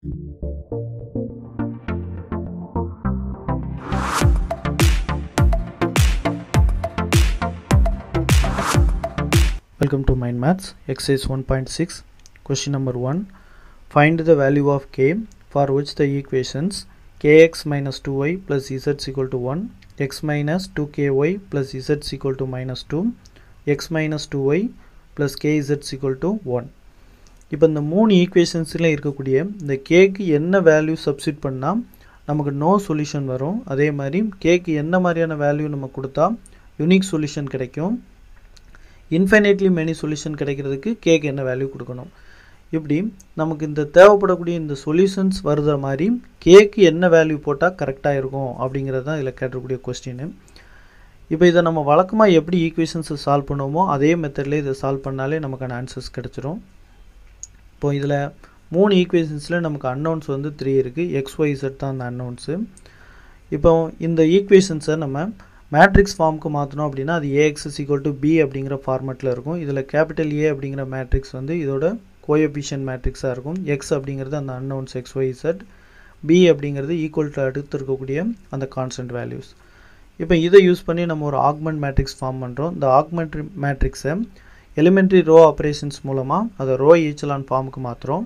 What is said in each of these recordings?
Welcome to Mind Maths, exercise 1.6, question number 1. Find the value of k for which the equations kx minus 2y plus z is equal to 1, x minus 2ky plus z is equal to minus 2, x minus 2y plus kz is equal to 1. இப்போ இந்த மூணு ஈக்குவேஷன்ஸில் இருக்கக்கூடிய இந்த கேக்கு என்ன value substitute பண்ணால் நமக்கு no solution வரும் அதே மாதிரி கேக்கு என்ன மாதிரியான வேல்யூ நம்ம கொடுத்தா யுனிக் சொல்யூஷன் கிடைக்கும் இன்ஃபைனைட்லி மெனி சொல்யூஷன் கிடைக்கிறதுக்கு கேக்கு என்ன வேல்யூ கொடுக்கணும் இப்படி நமக்கு இந்த தேவைப்படக்கூடிய இந்த சொல்யூஷன்ஸ் வருத மாதிரி கேக்கு என்ன வேல்யூ போட்டால் கரெக்டாக இருக்கும் அப்படிங்கிறது தான் இதில் கேட்டக்கூடிய கொஸ்டின் இப்போ இதை நம்ம வழக்கமாக எப்படி ஈக்குவேஷன்ஸை சால்வ் பண்ணுவோமோ அதே மெத்தட்லேயே இதை சால்வ் பண்ணாலே நமக்கான ஆன்சர்ஸ் கிடச்சிரும் இப்போ இதில் மூணு ஈக்குவேஷன்ஸில் நமக்கு அன்னவுன்ஸ் வந்து த்ரீ இருக்குது எக்ஸ் ஒய் செட் தான் அந்த அன்னவுன்ஸு இப்போ இந்த ஈக்குவேஷன்ஸை நம்ம மேட்ரிக்ஸ் ஃபார்முக்கு மாற்றணும் அப்படின்னா அது ஏஎக்ஸ் ஈக்குவல் டு பி அப்படிங்கிற ஃபார்மெட்டில் இருக்கும் இதில் கேபிட்டல் ஏ அப்படிங்கிற மேட்ரிக்ஸ் வந்து இதோட கோஎபிஷியன் மேட்ரிக்ஸாக இருக்கும் எக்ஸ் அப்படிங்கிறது அந்த unknowns X Y set B அப்படிங்கிறது ஈக்குவல் டு அடுத்து இருக்கக்கூடிய அந்த கான்ஸ்டன்ட் வேல்யூஸ் இப்போ இதை யூஸ் பண்ணி நம்ம ஒரு ஆக்மெண்ட் மேட்ரிக்ஸ் ஃபார்ம் பண்ணுறோம் இந்த ஆக்மெண்ட் மேட்ரிக்ஸை எலிமெண்ட்ரி ரோ ஆப்ரேஷன்ஸ் மூலமாக அதை ரோ ஈச்சலான் ஃபார்முக்கு மாற்றுறோம்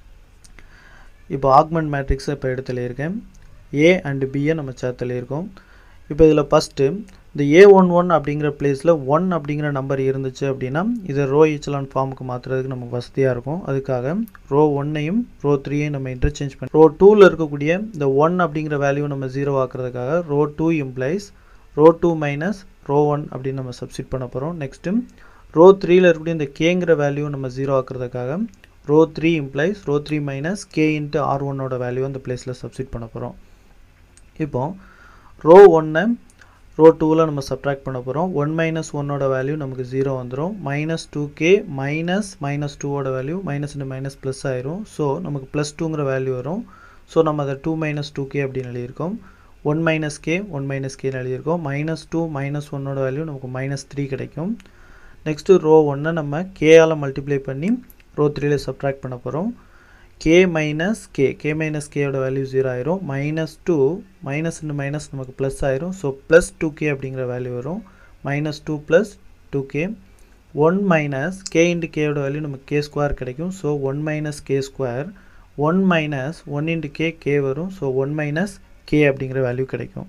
இப்போ ஆக்மெண்ட் மேட்ரிக்ஸை இப்போ எடுத்துல இருக்கேன் ஏ அண்டு பியை நம்ம சேர்த்துல இருக்கோம் இப்போ இதில் ஃபஸ்ட்டு இந்த ஏ ஒன் ஒன் அப்படிங்கிற பிளேஸில் ஒன் அப்படிங்கிற நம்பர் இருந்துச்சு அப்படின்னா இதை ரோ ஈச்சலான் ஃபார்முக்கு மாற்றுறதுக்கு நமக்கு வசதியாக இருக்கும் அதுக்காக ரோ ஒன்னையும் ரோ த்ரீயையும் நம்ம இன்டர்சேஞ்ச் பண்ணி ரோ டூவில் இருக்கக்கூடிய இந்த ஒன் அப்படிங்கிற வேல்யூ நம்ம ஜீரோ ஆக்குறதுக்காக row two implies row two minus row one அப்படின்னு நம்ம சப்ஸ்டிட் பண்ண போகிறோம் நெக்ஸ்ட்டு ரோ த்ரீயில் இருக்கக்கூடிய இந்த கேங்கிற வேல்யூ நம்ம ஜீரோ ஆக்குறதுக்காக row three implies row three minus K into R ஒன்னோட வேல்யூ அந்த பிளேஸில் சப்ஸ்டிட் பண்ண போகிறோம் இப்போ ரோ ஒன்னை ரோ டூவில் நம்ம சப்ட்ராக்ட் பண்ண போகிறோம் ஒன் மைனஸ் ஒன்னோட வேல்யூ நமக்கு ஜீரோ வந்துடும் minus two K minus minus டூவோட value minus into minus plus ஆயிரும் ஸோ நமக்கு ப்ளஸ் டூங்கிற வேல்யூ வரும் ஸோ நம்ம அதை டூ மைனஸ் டூ கே அப்படின்னு எழுதியிருக்கோம் one minus K one minus கேன்னு எழுதியிருக்கோம் மைனஸ் டூ மைனஸ் ஒன்னோட வேல்யூ நமக்கு மைனஸ் த்ரீ கிடைக்கும் நெக்ஸ்ட்டு ரோ ஒன்னை நம்ம கேயால் மல்டிப்ளை பண்ணி ரோ த்ரீல சப்ட்ராக்ட் பண்ண போகிறோம் K minus K K minus கேயோட வேல்யூ ஜீரோ ஆயிரும் minus two minus into minus நமக்கு ப்ளஸ் ஆயிரும் ஸோ ப்ளஸ் டூ கே அப்படிங்கிற வேல்யூ வரும் minus two plus two K one minus K into கேயோட வேல்யூ நமக்கு கே ஸ்கொயர் கிடைக்கும் so one minus K square one minus one into K K வரும் so one minus K அப்படிங்கிற value கிடைக்கும்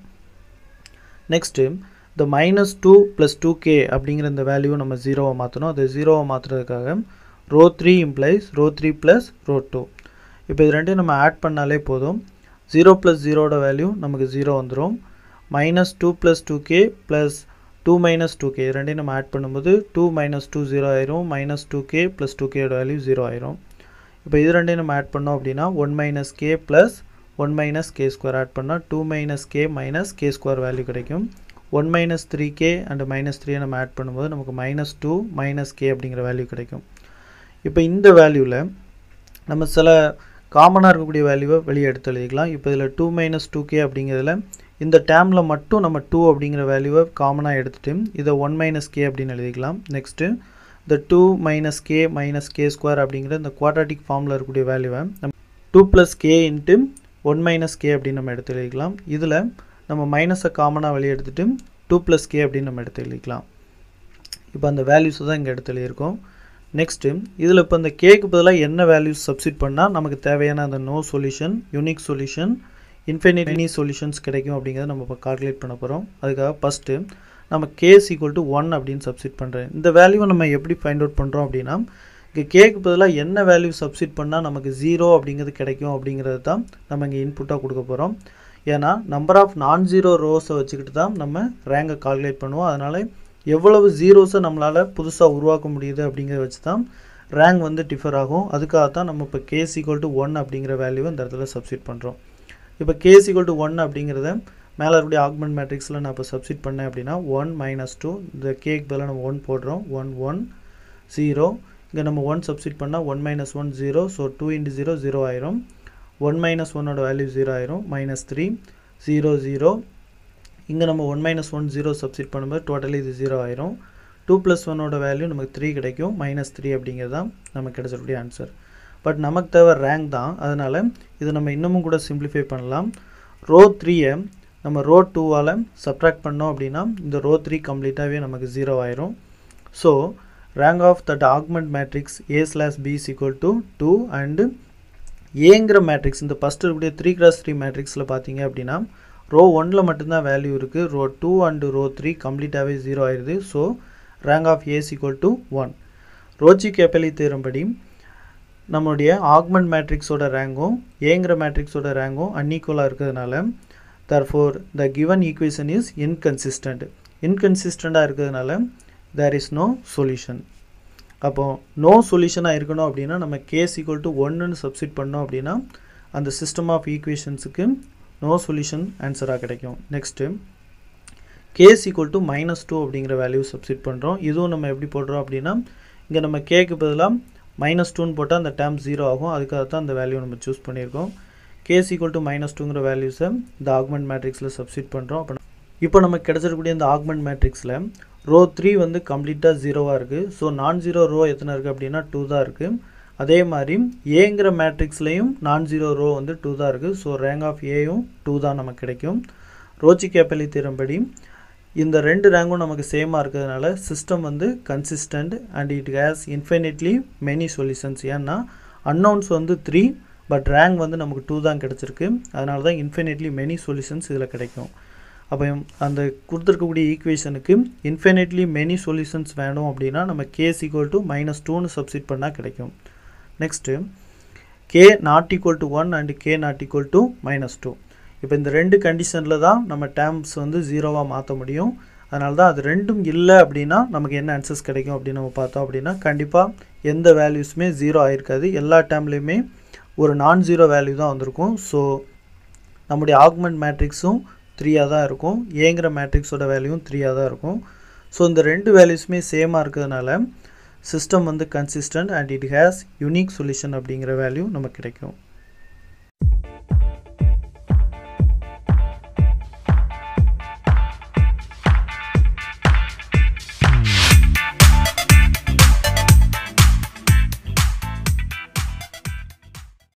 next இந்த minus two plus two K அப்படிங்கிற இந்த வேல்யூவை நம்ம ஜீரோவை மாற்றணும் அதை ஜீரோவை மாற்றுறதுக்காக row three implies row three plus row two இப்போ இது ரெண்டையும் நம்ம ஆட் பண்ணாலே போதும் ஜீரோ ப்ளஸ் ஜீரோட வேல்யூ நமக்கு ஜீரோ வந்துடும் minus two plus two K plus two minus two K ரெண்டையும் நம்ம ஆட் பண்ணும்போது டூ மைனஸ் டூ ஜீரோ ஆயிரும் minus two K plus two கேயோட வேல்யூ ஜீரோ ஆயிரும் இப்போ இது ரெண்டையும் நம்ம ஆட் பண்ணோம் அப்படின்னா one minus K plus one minus K square add பண்ணால் two minus K minus K square value கிடைக்கும் one minus three K and minus த்ரீயை நம்ம ஆட் பண்ணும்போது நமக்கு மைனஸ் டூ மைனஸ் கே அப்படிங்கிற வேல்யூ கிடைக்கும் இப்போ இந்த வேல்யூவில் நம்ம சில காமனாக இருக்கக்கூடிய வேல்யூவை வெளியே எடுத்து எழுதிக்கலாம் இப்போ இதில் டூ மைனஸ் டூ கே அப்படிங்கிறதுல இந்த டேமில் மட்டும் நம்ம டூ அப்படிங்கிற வேல்யூவை காமனாக எடுத்துகிட்டு இதை ஒன் மைனஸ் கே அப்படின்னு எழுதிக்கலாம் நெக்ஸ்ட்டு இந்த two minus K minus K square அப்படிங்கிற இந்த குவாட்ராட்டிக் ஃபார்மில் இருக்கக்கூடிய வேல்யூவை நம்ம two plus K into one minus K அப்படின்னு நம்ம எடுத்து எழுதிக்கலாம் இதில் நம்ம மைனஸை காமனாக வெளியே எடுத்துகிட்டு டூ ப்ளஸ் கே அப்படின்னு நம்ம எடுத்து எழுதிக்கலாம் இப்போ அந்த வேல்யூஸை தான் இங்கே எடுத்து எழுதியிருக்கோம் நெக்ஸ்ட்டு இதில் இப்போ இந்த கேக்கு பதிலாக என்ன வேல்யூஸ் சப்ஸ்டிட் பண்ணால் நமக்கு தேவையான அந்த no solution unique solution infinite any solutions கிடைக்கும் அப்படிங்கிறத நம்ம இப்போ கால்குலேட் பண்ண போகிறோம் அதுக்காக ஃபஸ்ட்டு நம்ம கேஸ் ஈக்குவல் டு ஒன் அப்படின்னு சப்ஸ்டிட் பண்ணுறேன் இந்த வேல்யூவை நம்ம எப்படி ஃபைண்ட் அவுட் பண்ணுறோம் அப்படின்னா இங்கே கேக்கு பதிலாக என்ன வேல்யூ சப்ஸ்டிட் பண்ணால் நமக்கு ஜீரோ அப்படிங்கிறது கிடைக்கும் அப்படிங்கிறது தான் நம்ம இங்கே இன்புட்டாக கொடுக்க போகிறோம் ஏன்னா நம்பர் ஆஃப் நான் ஜீரோ ரோஸை வச்சுக்கிட்டு தான் நம்ம ரேங்கை கால்குலேட் பண்ணுவோம் அதனால் எவ்வளவு ஜீரோஸை நம்மளால் புதுசாக உருவாக்க முடியுது அப்படிங்கிறத வச்சு தான் ரேங்க் வந்து டிஃபர் ஆகும் அதுக்காக தான் நம்ம இப்போ கேஸ் ஈக்குவல் டு ஒன் அப்படிங்கிற வேல்யூவை இந்த இடத்துல சப்ஸ்டிட் பண்ணுறோம் இப்போ கேஸ் ஈக்குவல் டு ஒன் அப்படிங்கிறத மேலே இருக்கக்கூடிய ஆக்மெண்ட் மேட்ரிக்ஸில் நான் இப்போ சப்ஸ்டிட் பண்ணேன் அப்படின்னா ஒன் மைனஸ் டூ இந்த கேக் பதிலாக நம்ம ஒன் போடுறோம் ஒன் ஒன் ஜீரோ இங்கே நம்ம ஒன் சப்ஸ்டிட் பண்ணால் one minus one zero so two into zero zero ஆயிரும் ஒன் மைனஸ் ஒன்னோட வேல்யூ ஜீரோ ஆயிரும் மைனஸ் த்ரீ ஜீரோ ஜீரோ இங்கே நம்ம one minus one zero substitute பண்ணும்போது டோட்டலி இது ஜீரோ ஆயிரும் டூ ப்ளஸ் ஒன்னோட வேல்யூ நமக்கு த்ரீ கிடைக்கும் மைனஸ் த்ரீ அப்படிங்கிறது தான் நமக்கு கிடைச்சிருக்கூடிய ஆன்சர் பட் நமக்கு தேவை ரேங்க் தான் அதனால் இதை நம்ம இன்னமும் கூட சிம்பிளிஃபை பண்ணலாம் ரோ த்ரீயை நம்ம ரோ டூவால் சப்ராக்ட் பண்ணோம் அப்படின்னா இந்த ரோ த்ரீ கம்ப்ளீட்டாகவே நமக்கு ஜீரோ ஆயிரும் so rank of that augment matrix A slash B is equal to two and ஏங்கிற மேட்ரிக்ஸ் இந்த ஃபஸ்ட்டு இருக்கக்கூடிய த்ரீ கிராஸ் த்ரீ மேட்ரிக்ஸில் பார்த்தீங்க அப்படின்னா ரோ ஒனில் மட்டும்தான் வேல்யூ இருக்குது row two and row three கம்ப்ளீட்டாகவே ஜீரோ ஆயிடுது so rank of A is equal to one ரோச்சி கேப்பலி தேரும்படி நம்மளுடைய ஆக்மெண்ட் மேட்ரிக்ஸோட ரேங்கும் ஏங்கிற மேட்ரிக்ஸோட ரேங்கும் அன்ஈக்குவலாக இருக்கிறதுனால therefore the given equation is inconsistent இன்கன்சிஸ்டண்ட்டாக இருக்கிறதுனால தேர் இஸ் நோ சொல்யூஷன் அப்போ நோ சொல்யூஷனாக இருக்கணும் அப்படின்னா நம்ம கேஸ் ஈக்குவல் டு ஒன்றுன்னு சப்ஸ்டிட் பண்ணோம் அப்படின்னா அந்த சிஸ்டம் ஆஃப் ஈக்குவேஷன்ஸுக்கு நோ சொல்யூஷன் ஆன்சராக கிடைக்கும் next case equal to minus two அப்படிங்கிற வேல்யூ சப்ஸ்டிட் பண்ணுறோம் இதுவும் நம்ம எப்படி போடுறோம் அப்படின்னா இங்கே நம்ம கேக்கு பதிலாக மைனஸ் டூன்னு போட்டால் அந்த டேர்ம் ஜீரோ ஆகும் அதுக்காக தான் அந்த வேல்யூ நம்ம சூஸ் பண்ணியிருக்கோம் கேஸ் ஈக்குவல் டு மைனஸ் டூங்கிற வேல்யூஸை இந்த ஆக்மெண்ட் மேட்ரிக்ஸில் சப்ஸ்டிட் பண்ணுறோம் அப்போ இப்போ நமக்கு கிடச்சிருக்கக்கூடிய இந்த ஆக்மெண்ட் மேட்ரிக்ஸில் ரோ த்ரீ வந்து கம்ப்ளீட்டாக ஜீரோவாக இருக்குது ஸோ நான் ஜீரோ ரோ எத்தனை இருக்குது அப்படின்னா டூ தான் இருக்குது அதே மாதிரி ஏங்கிற மேட்ரிக்ஸ்லேயும் நான் ஜீரோ ரோ வந்து டூ தான் இருக்குது ஸோ ரேங்க் ஆஃப் ஏயும் டூ தான் நமக்கு கிடைக்கும் ரோச்சி கேப்பலி தீரம்படி இந்த ரெண்டு ரேங்கும் நமக்கு சேமாக இருக்கிறதுனால சிஸ்டம் வந்து consistent and it has infinitely many solutions ஏன்னா அன்னவுன்ஸ் வந்து த்ரீ பட் ரேங்க் வந்து நமக்கு டூ தான் கிடச்சிருக்கு அதனால தான் இன்ஃபினிட்லி மெனி சொல்யூஷன்ஸ் இதில் கிடைக்கும் அப்போ அந்த கொடுத்துருக்கக்கூடிய ஈக்குவேஷனுக்கு இன்ஃபினிட்லி மெனி சொல்யூஷன்ஸ் வேணும் அப்படின்னா நம்ம கேஸ் ஈக்குவல் டு மைனஸ் டூன்னு சப்ஸ்டிட் பண்ணால் கிடைக்கும் next K not equal to one and K not equal to minus two இப்போ இந்த ரெண்டு கண்டிஷனில் தான் நம்ம டேர்ம்ஸ் வந்து ஜீரோவாக மாற்ற முடியும் அதனால தான் அது ரெண்டும் இல்லை அப்படின்னா நமக்கு என்ன ஆன்சர்ஸ் கிடைக்கும் அப்படின்னு நம்ம பார்த்தோம் அப்படின்னா கண்டிப்பாக எந்த வேல்யூஸுமே ஜீரோ ஆயிருக்காது எல்லா டேர்ம்லேயுமே ஒரு நான் ஜீரோ வேல்யூ தான் வந்திருக்கும் ஸோ நம்முடைய ஆக்மெண்ட் மேட்ரிக்ஸும் த்ரீயாக தான் இருக்கும் ஏங்கிற மேட்ரிக்ஸோட வேல்யூவும் த்ரீயாக தான் இருக்கும் ஸோ இந்த ரெண்டு வேல்யூஸுமே சேமாக இருக்கிறதுனால சிஸ்டம் வந்து consistent and it has unique solution அப்படிங்கிற வேல்யூ நமக்கு கிடைக்கும்